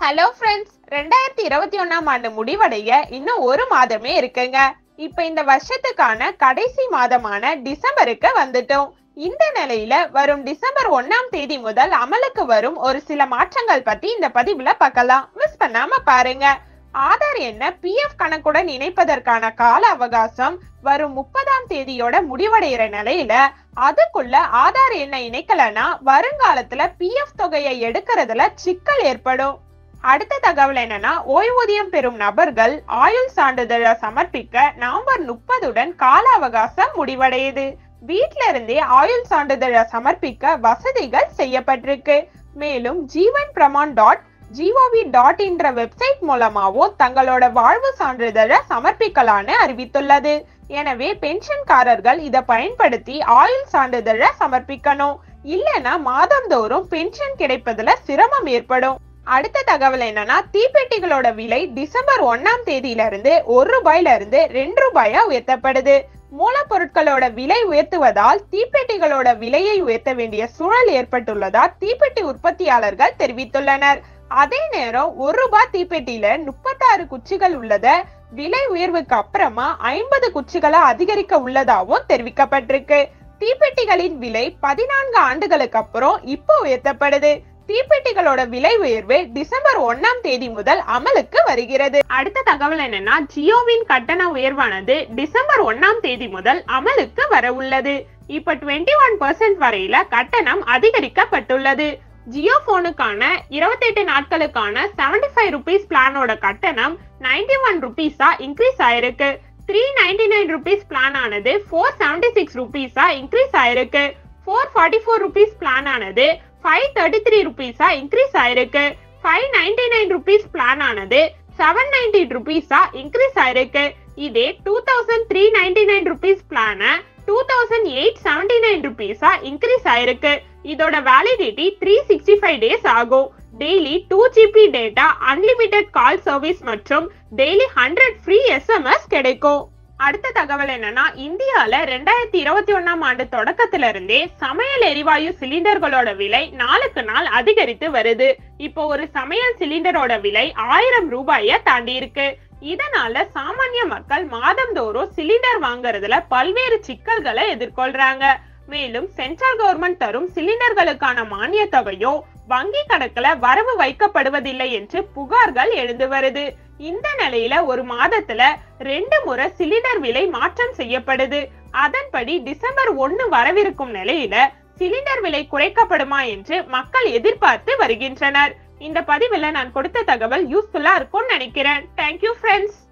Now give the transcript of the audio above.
hello friends ரெண்டாயிரத்தி இருபத்தி ஒண்ணாம் ஆண்டு முடிவடைய இன்னும் ஒரு மாதமே இருக்குங்க இப்ப இந்த வருஷத்துக்கான கடைசி மாதமான டிசம்பருக்கு வந்துட்டோம் இந்த நிலையில வரும் டிசம்பர் ஒண்ணாம் தேதி முதல் அமலுக்கு வரும் ஒரு சில மாற்றங்கள் பத்தி இந்த பதிவுல பார்க்கலாம் மிஸ் பண்ணாம பாருங்க ஆதார் எண்ணை பிஎஃப் கணக்குடன் இணைப்பதற்கான கால அவகாசம் வரும் முப்பதாம் தேதியோட முடிவடைகிற நிலையில அதுக்குள்ள ஆதார் எண்ணை இணைக்கலனா வருங்காலத்துல பிஎஃப் தொகையை எடுக்கிறதுல சிக்கல் ஏற்படும் அடுத்த தகவல் என்னன்னா ஓய்வூதியம் பெறும் நபர்கள் ஆயுள் சான்றிதழை சமர்ப்பிக்க நவம்பர் முப்பதுடன் கால அவகாசம் முடிவடையுது வீட்ல இருந்தே ஆயுள் சான்றிதழை சமர்ப்பிக்க வசதிகள் செய்யப்பட்டிருக்கு மேலும் Jeevan Pramaan dot GOV dot என்ற வெப்சைட் மூலமாவும் தங்களோட வாழ்வு சான்றிதழை சமர்ப்பிக்கலான்னு அறிவித்துள்ளது எனவே பென்ஷன்காரர்கள் இதை பயன்படுத்தி ஆயுள் சான்றிதழை சமர்ப்பிக்கணும் இல்லைன்னா மாதந்தோறும் பென்ஷன் கிடைப்பதுல சிரமம் ஏற்படும் அடுத்த தகவல் என்னன்னா தீப்பெட்டிகளோட விலை டிசம்பர் ஒன்னாம் தேதியில இருந்து ஒரு ரூபாயில இருந்து ரெண்டு ரூபாயா உயர்த்தப்படுது மூலப்பொருட்களோட விலை உயர்த்துவதால் தீப்பெட்டிகளோட விலையை உயர்த்த வேண்டிய சூழல் ஏற்பட்டுள்ளதா தீப்பெட்டி உற்பத்தியாளர்கள் தெரிவித்துள்ளனர் அதே நேரம் ஒரு ரூபாய் தீப்பெட்டியில முப்பத்தாறு குச்சிகள் உள்ளத விலை உயர்வுக்கு அப்புறமா ஐம்பது குச்சிகளா அதிகரிக்க உள்ளதாகவும் தெரிவிக்கப்பட்டிருக்கு தீப்பெட்டிகளின் விலை பதினான்கு ஆண்டுகளுக்கு அப்புறம் இப்போ உயர்த்தப்படுது தீப்பெட்டிகளோட விலை உயர்வு டிசம்பர் ஒன்னாம் தேதி முதல் அமலுக்கு வருகிறது அடுத்த தகவல் என்னன்னா ஜியோவின் கட்டண உயர்வானது டிசம்பர் ஒன்னாம் தேதி முதல் அமலுக்கு வர உள்ளது இப்ப டுவெண்ட்டி ஒன் பர்சன்ட் வரையில கட்டணம் அதிகரிக்கப்பட்டுள்ளது ஜியோ போனுக்கான இருபத்தெட்டு நாட்களுக்கான செவன்டி ஃபைவ் ருபீஸ் பிளானோட கட்டணம் நைன்டி ஒன் ருபீஸா இன்க்ரீஸ் ஆயிருக்கு three ninety nine rupees plan ஆனது ஃபோர் செவன்டி சிக்ஸ் ருபீஸா இன்க்ரீஸ் ஆயிருக்கு four forty four rupees plan ஆனது ஃபைவ் தேர்ட்டி த்ரீ ருபீஸா இன்க்ரீஸ் ஆயிருக்கு five ninety nine rupees plan ஆனது செவன் நைன்டி ருபீஸா இன்க்ரீஸ் ஆயிருக்கு இதே two thousand three ninety nine rupees பிளான two thousand eight seventy nine ருபீஸா இன்க்ரீஸ் ஆயிருக்கு இதோட validity three sixty five days ஆகும் daily two GB data unlimited call service மற்றும் டெய்லி ஹண்ட்ரட் ஃப்ரீ எஸ்எம்எஸ் கிடைக்கும் அடுத்த தகவல் என்னன்னா இந்தியால ரெண்டாயிரத்தி இருபத்தி ஒண்ணாம் ஆண்டு தொடக்கத்துல இருந்தே சமையல் எரிவாயு சிலிண்டர்களோட விலை நாளுக்கு நாள் அதிகரித்து வருது இப்போ ஒரு சமையல் சிலிண்டரோட விலை ஆயிரம் ரூபாய தாண்டி இருக்கு இதனால சாமானிய மக்கள் மாதந்தோறும் சிலிண்டர் வாங்குறதுல பல்வேறு சிக்கல்களை எதிர்கொள்றாங்க மேலும் சென்ட்ரல் கவர்மெண்ட் தரும் சிலிண்டர்களுக்கான மானிய தொகையும் வங்கி கணக்குல வரவு வைக்கப்படுவதில்லை என்று புகார்கள் எழுந்து வருது இந்த நிலையில ஒரு மாதத்துல ரெண்டு முறை சிலிண்டர் விலை மாற்றம் செய்யப்படுது அதன்படி டிசம்பர் ஒன்னு வரவிருக்கும் நிலையில சிலிண்டர் விலை குறைக்கப்படுமா என்று மக்கள் எதிர்பார்த்து வருகின்றனர் இந்த பதிவுல நான் கொடுத்த தகவல் யூஸ்ஃபுல்லா இருக்கும்னு நினைக்கிறேன் தேங்க்யூ ஃப்ரெண்ட்ஸ்